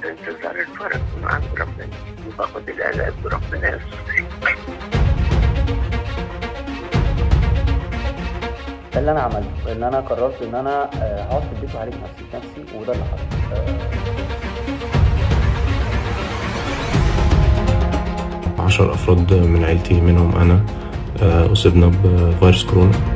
انتظار الفرج من عند ربنا وباخد العلاج وربنا يستر ده اللي انا عملته ان انا قررت ان انا آه، هقعد في البيت وهعالج نفسي بنفسي وده اللي حصل آه، عشر أفراد من عيلتي منهم أنا آه، أصبنا بفيروس كورونا